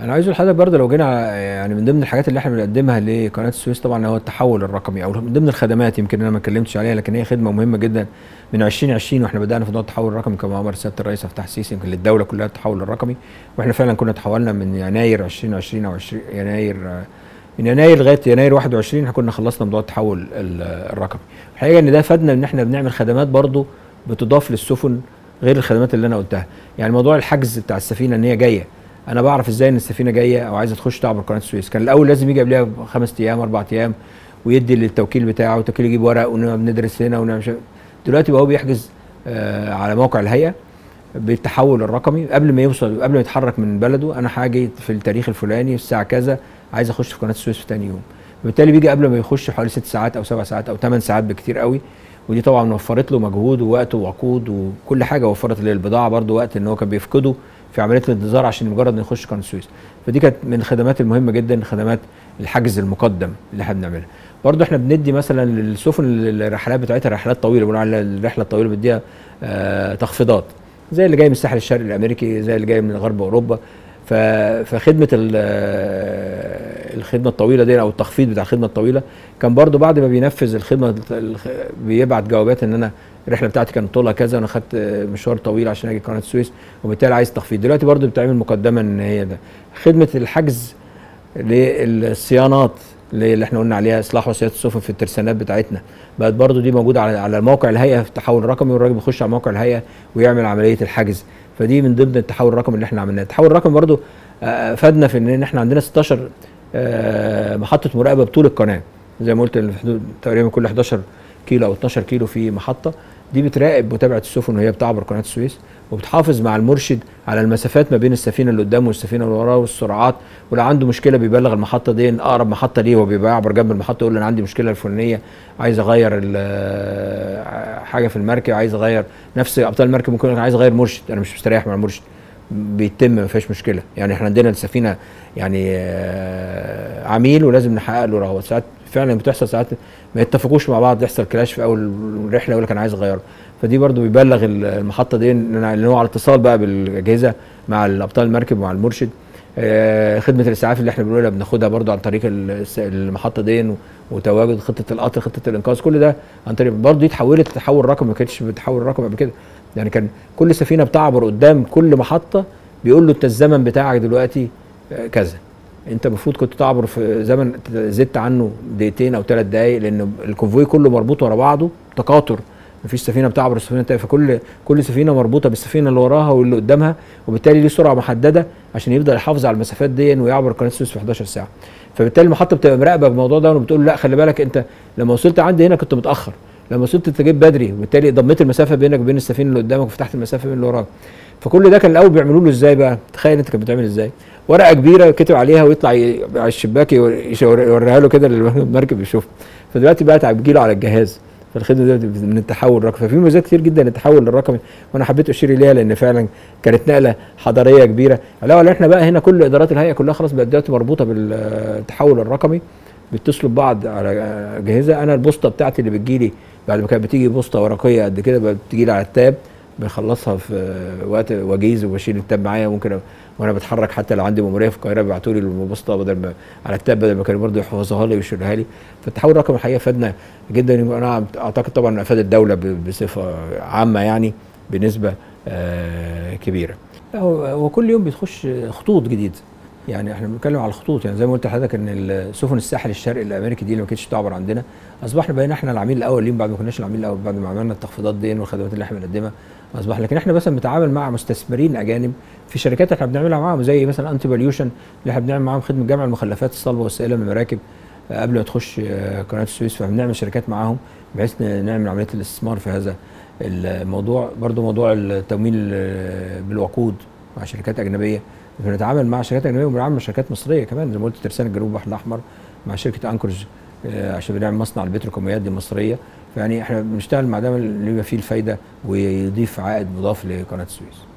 انا عايز اقول لحضرتك برضه لو جينا على- يعني من ضمن الحاجات اللي احنا بنقدمها لقناه السويس طبعا هو التحول الرقمي او من ضمن الخدمات يمكن انا ما اتكلمتش عليها لكن هي خدمه مهمه جدا من 2020 واحنا بدانا في موضوع التحول الرقمي كما امر سياده الرئيس فتح السيسي يمكن للدوله كلها التحول الرقمي واحنا فعلا كنا تحولنا من يناير 2020 او 20 يناير آه، من يناير لغايه يناير 21 احنا كنا خلصنا موضوع التحول ال- الرقمي الحقيقه ان ده فادنا ان احنا بنعمل خدمات برضه بتضاف للسفن غير الخدمات اللي انا قلتها يعني موضوع الحجز بتاع السفينه ان هي جايه انا بعرف ازاي ان السفينه جايه او عايزه تخش تعبر قناه السويس كان الاول لازم يجي قبلها خمس ايام اربع ايام ويدي للتوكيل بتاعه والتوكيل يجيب ورق ونقعد ندرس هنا ونعمل مش- دلوقتي بقى هو بيحجز آه على موقع الهيئه بالتحول الرقمي قبل ما يوصل قبل ما يتحرك من بلده انا هاجي في التاريخ الفلاني الساعه كذا عايز اخش في قناه السويس في تاني يوم فبالتالي بيجي قبل ما يخش حوالي ست ساعات او سبع ساعات او ثمان ساعات بكتير قوي ودي طبعا وفرت له مجهود ووقت ووقود وكل حاجه وفرت للبضاعه برضو وقت ان هو كان بيفقده في عمليه الانتظار عشان مجرد انه يخش قناه السويس فدي كانت من الخدمات المهمه جدا خدمات الحجز المقدم اللي احنا بنعملها برضو احنا بندي مثلا للسفن الرحلات بتاعتها رحلات طويله بنقول على الرحله الطويله بنديها آه تخفيضات زي اللي جاي من الساحل الشرقي الامريكي زي اللي جاي من غرب اوروبا ف- فخدمه ال- آه، الخدمه الطويله دي او التخفيض بتاع الخدمه الطويله كان برضو بعد ما بينفذ الخدمه الخ- بيبعت جوابات ان انا الرحله بتاعتي كانت طولها كذا وانا خدت آه، مشوار طويل عشان اجي قناه السويس وبالتالي عايز تخفيض دلوقتي برضو بتعمل مقدما ان هي ده خدمه الحجز للصيانات اللي اللي احنا قلنا عليها اصلاح وصيانه السفن في الترسانات بتاعتنا بقت برضو دي موجوده على على موقع الهيئه في التحول الرقمي والراجل بيخش على موقع الهيئه ويعمل عمليه الحجز فدي من ضمن التحول الرقمي اللي احنا عملناه التحول الرقمي برضو آه، فادنا في ان احنا عندنا 16 آه، محطه مراقبه بطول القناه زي ما قلت إن في حدود تقريبا كل 11 كيلو او 12 كيلو في محطه دي بتراقب متابعه السفن وهي بتعبر قناه السويس وبتحافظ مع المرشد على المسافات ما بين السفينه اللي قدامه والسفينه اللي وراه والسرعات ولو عنده مشكله بيبلغ المحطه دي إن اقرب محطه ليه هو بيبقى يعبر جنب المحطه يقول له انا عندي مشكله الفلانيه عايز اغير ال- حاجه في المركب عايز اغير نفس ابطال المركب ممكن يقول لك عايز اغير مرشد انا مش مستريح مع المرشد بيتم ما فيهاش مشكله يعني احنا عندنا السفينه يعني آه، عميل ولازم نحقق له رغبات ساعات فعلا بتحصل ساعات ما يتفقوش مع بعض يحصل كلاش في اول الرحله يقول لك انا عايز اغيره فدي برضو بيبلغ المحطه دي ان أنا- لان هو على اتصال بقى بالاجهزه مع الابطال المركب ومع المرشد آه، خدمه الاسعاف اللي احنا بنقولها بناخدها برضو عن طريق الس- المحطه دي و- وتواجد خطه القطر خطه الانقاذ كل ده عن طريق برضو دي اتحولت لتحول رقمي ما كانتش بتحول رقمي قبل كده يعني كان كل سفينه بتعبر قدام كل محطه بيقول له انت الزمن بتاعك دلوقتي آه، كذا انت المفروض كنت تعبر في زمن زدت عنه دقيقتين او ثلاث دقائق لان الكونفوي كله مربوط ورا بعضه تقاطر مفيش سفينه بتعبر السفينه التانيه فكل كل سفينه مربوطه بالسفينه اللي وراها واللي قدامها وبالتالي ليه سرعه محدده عشان يفضل يحافظ على المسافات دي ويعبر قناه السويس في 11 ساعه فبالتالي المحطه بتبقى مراقبه بالموضوع ده وبتقول له لا خلي بالك انت لما وصلت عندي هنا كنت متاخر لما وصلت انت جيت بدري وبالتالي ضميت المسافه بينك وبين السفينه اللي قدامك وفتحت المسافه بين اللي وراك فكل ده كان الاول بيعملوا له ازاي بقى تخيل انت كان بتعمل ازاي ورقه كبيره كتب عليها ويطلع ي- على الشباك يور- يشاور- يوريها له كده للمركب يشوفها فدلوقتي بقت بتجيله على الجهاز فالخدمه دي من التحول الرقمي ففي ميزات كتير جدا للتحول الرقمي وانا حبيت اشير اليها لان فعلا كانت نقله حضاريه كبيره علاوه على احنا بقى هنا كل ادارات الهيئه كلها خلاص بقت دلوقتي مربوطه بالتحول الرقمي بيتصلوا ببعض على اجهزه انا البوسطه بتاعتي اللي بتجيلي بعد ما كانت بتيجي بوسطه ورقيه قد كده بقت بتجيلي على التاب بخلصها في وقت وجيز وبشيل التاب معايا ممكن وانا بتحرك حتى لو عندي مأموريه في القاهره بيبعتوا لي البوسطه بدل ما على التاب بدل ما كانوا برضه يحفظوها لي ويشيلوها لي فالتحول الرقمي الحقيقه فادنا جدا انا اعتقد طبعا افاد الدوله ب- بصفه عامه يعني بنسبه آه، كبيره لا، هو هو كل يوم بتخش خطوط جديده يعني احنا بنتكلم على الخطوط يعني زي ما قلت لحضرتك ان سفن الساحل الشرقي الامريكي دي اللي ما كانتش تعبر عندنا اصبحنا بقينا احنا العميل الاول ليهم بعد ما كناش العميل الاول بعد ما عملنا التخفيضات دي والخدمات اللي احنا بنقدمها اصبح لكن احنا مثلا بنتعامل مع مستثمرين اجانب في شركات احنا بنعملها معاهم زي مثلا انتي باليوشن اللي احنا بنعمل معاهم خدمه جمع المخلفات الصلبه والسائله من المراكب آه، قبل ما تخش آه، قناه السويس فبنعمل شركات معاهم بحيث ن- نعمل عمليه الاستثمار في هذا الموضوع برضو موضوع التمويل آه، بالوقود مع شركات اجنبيه بنتعامل مع شركات اجنبيه وبنتعامل مع شركات مصريه كمان زي ما قلت ترسانه الجنوب البحر الاحمر مع شركه انكورج آه، عشان بنعمل مصنع البتروكيماويات دي مصريه فيعني احنا بنشتغل مع ده اللي يبقى فيه الفايده ويضيف عائد مضاف لقناه السويس